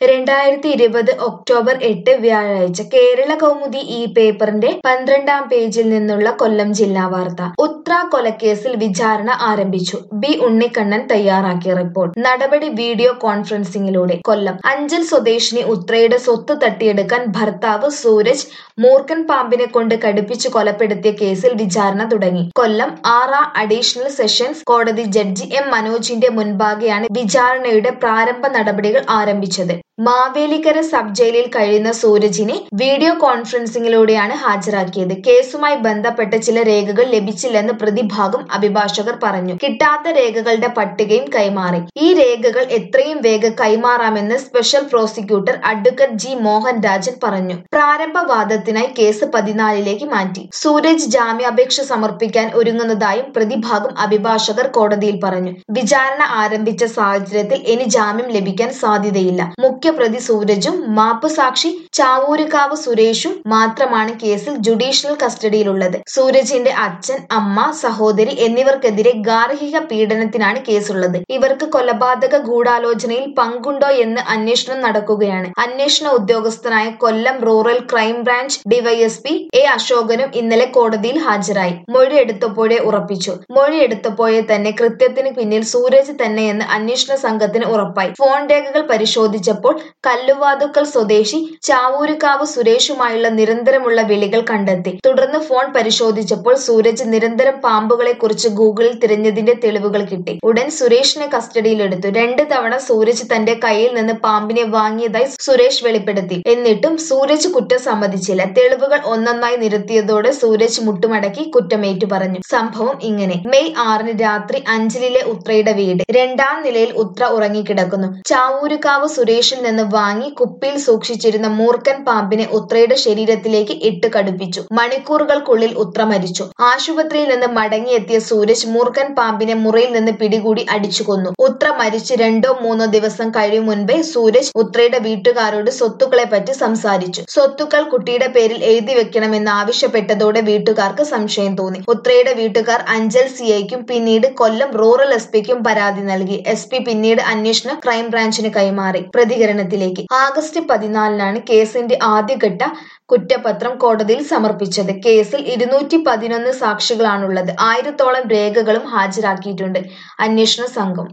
രണ്ടായിരത്തി ഇരുപത് ഒക്ടോബർ എട്ട് വ്യാഴാഴ്ച കേരള കൗമുദി ഈ പേപ്പറിന്റെ പന്ത്രണ്ടാം പേജിൽ നിന്നുള്ള കൊല്ലം ജില്ലാ വാർത്ത ഉത്ര കൊലക്കേസിൽ വിചാരണ ആരംഭിച്ചു ബി ഉണ്ണിക്കണ്ണൻ തയ്യാറാക്കിയ റിപ്പോർട്ട് നടപടി വീഡിയോ കോൺഫറൻസിംഗിലൂടെ കൊല്ലം അഞ്ചൽ സ്വദേശിനി ഉത്രയുടെ സ്വത്ത് തട്ടിയെടുക്കാൻ ഭർത്താവ് സൂരജ് മൂർഖൻ പാമ്പിനെ കൊണ്ട് കടുപ്പിച്ച് കൊലപ്പെടുത്തിയ കേസിൽ വിചാരണ തുടങ്ങി കൊല്ലം ആറാം അഡീഷണൽ സെഷൻസ് കോടതി ജഡ്ജി എം മനോജിന്റെ മുൻപാകെയാണ് വിചാരണയുടെ പ്രാരംഭ നടപടികൾ ആരംഭിച്ചത് മാവേലിക്കര സബ് ജയിലിൽ കഴിയുന്ന സൂരജിനെ വീഡിയോ കോൺഫറൻസിംഗിലൂടെയാണ് ഹാജരാക്കിയത് കേസുമായി ബന്ധപ്പെട്ട ചില രേഖകൾ ലഭിച്ചില്ലെന്ന് പ്രതിഭാഗം അഭിഭാഷകർ പറഞ്ഞു കിട്ടാത്ത രേഖകളുടെ പട്ടികയും കൈമാറി ഈ രേഖകൾ എത്രയും വേഗം കൈമാറാമെന്ന് special prosecutor advocate G Mohan Rajan പറഞ്ഞു പ്രാരംഭ വാദത്തിനായി കേസ് പതിനാലിലേക്ക് മാറ്റി സൂരജ് ജാമ്യാപേക്ഷ സമർപ്പിക്കാൻ ഒരുങ്ങുന്നതായും പ്രതിഭാഗം അഭിഭാഷകർ കോടതിയിൽ പറഞ്ഞു വിചാരണ ആരംഭിച്ച സാഹചര്യത്തിൽ ഇനി ജാമ്യം ലഭിക്കാൻ സാധ്യതയില്ല മുഖ്യപ്രതി സൂരജും മാപ്പ് സാക്ഷി ചാവൂരുകാവ് സുരേഷും മാത്രമാണ് കേസിൽ ജുഡീഷ്യൽ കസ്റ്റഡിയിലുള്ളത് സൂരജിന്റെ അച്ഛൻ അമ്മ സഹോദരി എന്നിവർക്കെതിരെ ഗാർഹിക പീഡനത്തിനാണ് കേസുള്ളത് ഇവർക്ക് കൊലപാതക ഗൂഢാലോചനയിൽ പങ്കുണ്ടോ എന്ന് അന്വേഷണം നടക്കുകയാണ് അന്വേഷണ ഉദ്യോഗസ്ഥനായ Kollam rural crime branch DYSP A അശോകനും ഇന്നലെ കോടതിയിൽ ഹാജരായി മൊഴി എടുത്തപ്പോഴേ ഉറപ്പിച്ചു മൊഴി എടുത്തപ്പോഴേ തന്നെ കൃത്യത്തിന് പിന്നിൽ സൂരജ് തന്നെയെന്ന് അന്വേഷണ സംഘത്തിന് ഉറപ്പായി ഫോൺ രേഖകൾ പരിശോധിച്ചപ്പോൾ കല്ലുവാതുക്കൽ സ്വദേശി ചാവൂരുകാവ് സുരേഷുമായുള്ള നിരന്തരമുള്ള വിളികൾ കണ്ടെത്തി തുടർന്ന് ഫോൺ പരിശോധിച്ചപ്പോൾ സൂരജ് നിരന്തരം പാമ്പുകളെ കുറിച്ച് ഗൂഗിളിൽ തിരഞ്ഞതിന്റെ തെളിവുകൾ കിട്ടി ഉടൻ സുരേഷിനെ കസ്റ്റഡിയിലെടുത്തു രണ്ട് തവണ സൂരജ് തന്റെ കയ്യിൽ നിന്ന് പാമ്പിനെ വാങ്ങിയതായി സുരേഷ് വെളിപ്പെടുത്തി എന്നിട്ടും സൂരജ് കുറ്റം സമ്മതിച്ചില്ല തെളിവുകൾ ഒന്നൊന്നായി നിരത്തിയതോടെ സൂരജ് മുട്ടുമടക്കി കുറ്റമേറ്റു പറഞ്ഞു സംഭവം ഇങ്ങനെ മെയ് ആറിന് രാത്രി അഞ്ചലിലെ ഉത്രയുടെ വീട് രണ്ടാം നിലയിൽ ഉത്ര ഉറങ്ങിക്കിടക്കുന്നു ചാവൂരുകാവ് സുരേഷിൽ നിന്ന് വാങ്ങി കുപ്പിയിൽ സൂക്ഷിച്ചിരുന്ന മൂർഖൻ പാമ്പിനെ ഉത്രയുടെ ശരീരത്തിലേക്ക് ഇട്ട് കടുപ്പിച്ചു മണിക്കൂറുകൾക്കുള്ളിൽ ഉത്ര മരിച്ചു ആശുപത്രിയിൽ നിന്ന് മടങ്ങിയെത്തിയ സൂരജ് മൂർഖൻ പാമ്പിനെ മുറിയിൽ നിന്ന് പിടികൂടി അടിച്ചു കൊന്നു ഉത്ര മരിച്ച് രണ്ടോ മൂന്നോ ദിവസം കഴിയും മുൻപേ സൂരജ് ഉത്രയുടെ വീട്ടുകാരോട് സ്വത്തുക്കളെ പറ്റി സംസാരിച്ചു സ്വത്തുക്കൾ കുട്ടിയുടെ പേരിൽ എഴുതി വെക്കണമെന്ന് ആവശ്യപ്പെട്ടതോടെ വീട്ടുകാർക്ക് സംശയം തോന്നി ഉത്രയുടെ വീട്ടുകാർ അഞ്ചൽ സിഐക്കും പിന്നീട് കൊല്ലം റൂറൽ എസ് പിക്കും പരാതി നൽകി എസ് പി പിന്നീട് അന്വേഷണം ക്രൈംബ്രാഞ്ചിന് കൈമാറി പ്രതികരണത്തിലേക്ക് ആഗസ്റ്റ് പതിനാലിനാണ് കേസിന്റെ ആദ്യഘട്ട കുറ്റപത്രം കോടതിയിൽ സമർപ്പിച്ചത് കേസിൽ ഇരുന്നൂറ്റി പതിനൊന്ന് സാക്ഷികളാണുള്ളത് ആയിരത്തോളം രേഖകളും ഹാജരാക്കിയിട്ടുണ്ട് അന്വേഷണ സംഘം